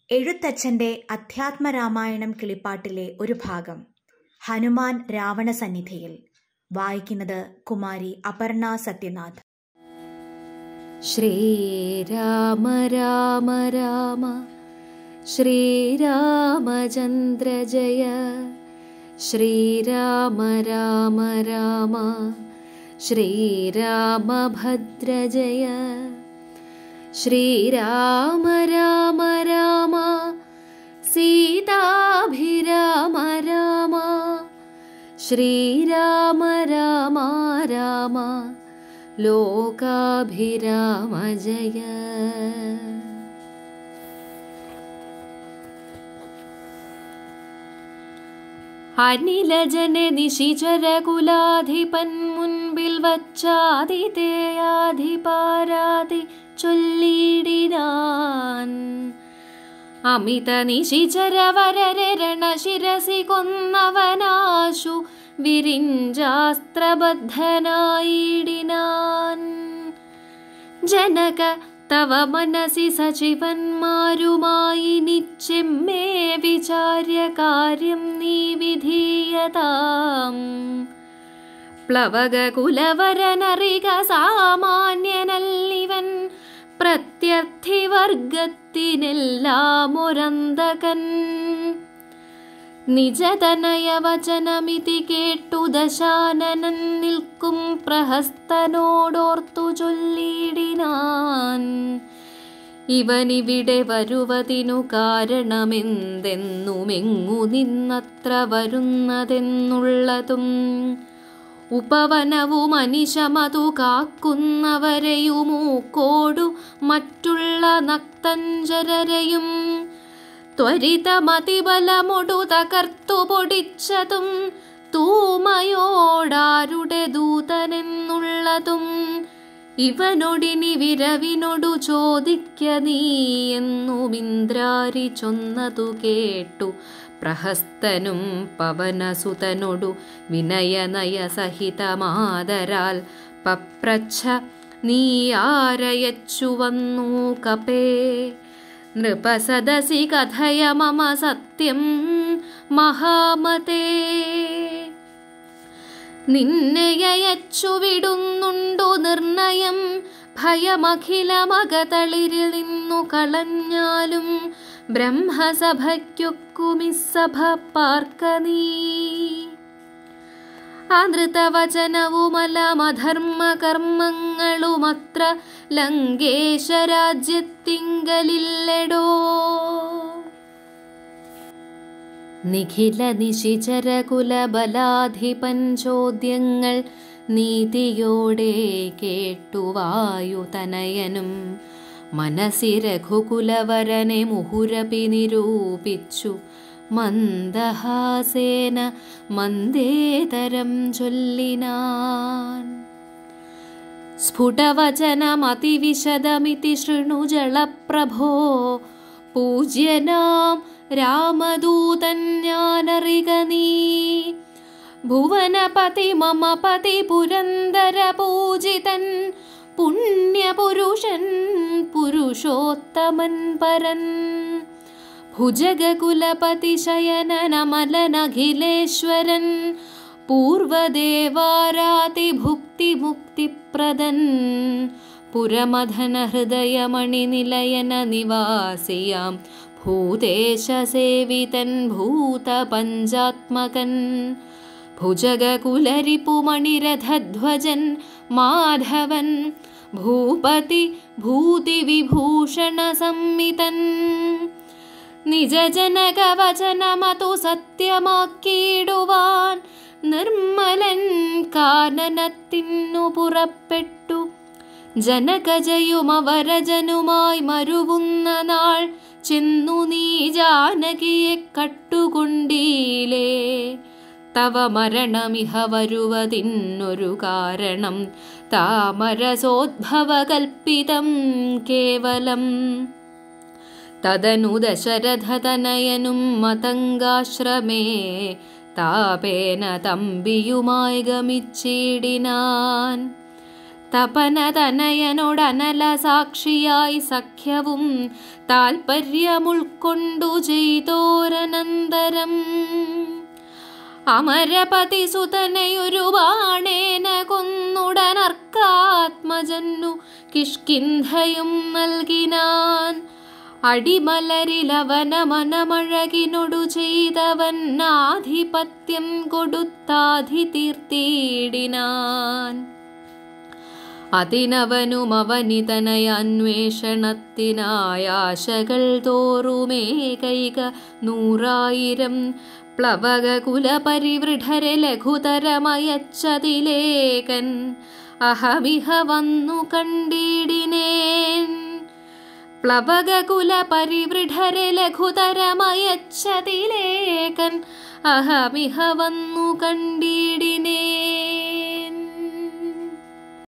എഴുത്തച്ഛന്റെ അധ്യാത്മരാമായണം കിളിപ്പാട്ടിലെ ഒരു ഭാഗം ഹനുമാൻ രാവണ സന്നിധിയിൽ വായിക്കുന്നത് കുമാരി അപർണ സത്യനാഥ് ശ്രീരാമ രാമ രാമ ശ്രീരാമചന്ദ്ര ജയ ശ്രീരാമ രാമ രാമ ശ്രീരാമഭദ്ര ജയ ശ്രീരാമ രാമ രാമ സീതാഭിരാമ രാമ ശ്രീരാമ രാമ രാമ ലോകാഭിരാമ ജയ അനിലജനെ നിശിചരകുലാധിപൻ മുൻപിൽ വച്ചാതിഥേയാധിപാരാതി ചൊല്ലിടിനാൻ അമിത നിശിചരവരരണശിരസി കൊന്നവനാശു വിരിഞ്ചാസ്ത്രബദ്ധനായിടിനാൻ ജനക തവ മനസി സജീവന്മാരുമായി നിച്ചെമ്മേ വിചാര്യ കാര്യം നീ വിധീയതാം പ്ലവക കുലവരനറിക സാമാന്യനല്ലിവൻ പ്രത്യർത്ഥി വർഗത്തിനെല്ലാം ഒരന്തകൻ നിജതനയവചനമിതി കേട്ടു ദശാനനൻ നിൽക്കും പ്രഹസ്തനോടോർത്തു ചൊല്ലിടിനാൻ ഇവനിവിടെ വരുവതിനു കാരണമെന്തെന്നുമെങ്ങു നിന്നത്ര വരുന്നതെന്നുള്ളതും ഉപവനവും അനിശമതു കാക്കുന്നവരെയുമൂക്കോടു മറ്റുള്ള നക്തഞ്ചരരെയും ത്വരിതമതിബലമൊടു തകർത്തു പൊടിച്ചതും തൂമയോടാരുടെ ദൂതനെന്നുള്ളതും ഇവനൊടിനി വിരവിനൊടു ചോദിക്ക നീ എന്നും ഇന്ദ്രാരി ചൊന്നതു കേട്ടു പ്രഹസ്തനും പവനസുതനൊടു വിനയനയ സഹിതമാതരാൽ പപ്രച്ഛ നീ ആരയച്ചു വന്നു കപേ നൃപസദസി കഥയ മമ സത്യം മഹാമതേ നിന്നെയച്ചു വിടുന്നുണ്ടു നിർണയം ഭയമഖിലമകതളിരിൽ നിന്നു കളഞ്ഞാലും ബ്രഹ്മസഭയ്ക്കൊക്കുമിസഭ പാർക്ക നീ ആനൃതവചനവുമലമധർമ്മ കർമ്മങ്ങളുമത്ര ലങ്കേശ രാജ്യത്തിങ്കലില്ലടോ നിഖില നിശിചരകുലബലാധിപൻ ചോദ്യങ്ങൾ നീതിയോടെ കേട്ടുവായു തനയനും മനസ്സി രഘുകുലവരനെ മുഹുരപി നിരൂപിച്ചു മന്ദഹാസേന മന്ദേതരം ചൊല്ലിനാൻ സ്ഫുടവചനമതിവിശദമിതി ശൃണു ജളപ്രഭോ പൂജ്യനാം രാമദൂതൻ ഞാനറിക നീ ഭുവനപതി മമ പതി പുരന്തര പൂജിതൻ പുണ്യപുരുഷൻ പുരുഷോത്തമൻ പരൻ ഭുജഗകുലപതി ശയനനമലനഖിലേശ്വരൻ പൂർവദേവാരാതിഭുക്തിമുക്തിപ്രദൻ പുരമധന ഹൃദയമണിനിലയന നിവാസിയാം ഭൂതേശസേവിതൻ ഭൂതപഞ്ചാത്മകൻ ഭുജഗകുലരിപുമണിരഥധ്വജൻ മാധവൻ ഭൂപതി ഭൂതിവിഭൂഷണ സംമിതൻ നിജജനകവചനമതു സത്യമാക്കിയിടുവാൻ നിർമ്മലൻ കാനനത്തിനു പുറപ്പെട്ടു ജനകജയുമവരജനുമായി മരുവുന്ന നാൾ ചെന്നു നീ ജാനകിയെ കട്ടുകൊണ്ടീലേ തവ മരണമിഹ വരുവതിന്നൊരു കാരണം താമരസോദ്ഭവകൽപ്പിതം കേവലം തദനു ദശരഥതനയനും മതങ്കാശ്രമേ താപേന തമ്പിയുമായി ഗമിച്ചിടിനാൻ തപനതനയനോടനല സാക്ഷിയായി സഖ്യവും താൽപര്യമുൾക്കൊണ്ടു ചെയ്തോരനന്തരം അമരപതി സുതനയൊരു ബാണേന കൊന്നുടനർക്കാത്മജന്നു കിഷ്കിന്ധയും നൽകിനാൻ അടിമലരിലവന മനമഴകിനൊടു ചെയ്തവൻ ആധിപത്യം കൊടുത്താധി തീർത്തിയിടിനാൻ അതിനവനും അവനിതനയ അന്വേഷണത്തിനായ ആശകൾ തോറുമേകൈക നൂറായിരം പ്ലവക കുലപരിവൃഢരെ ലഘുതരമയച്ചതിലേകൻ അഹമിഹ വന്നു കണ്ടിടിനേൻ പ്ലവക കുലപരിവൃഢരെ ലഘുതരമയച്ചതിലേകൻ അഹമിഹ വന്നു കണ്ടിടിനേ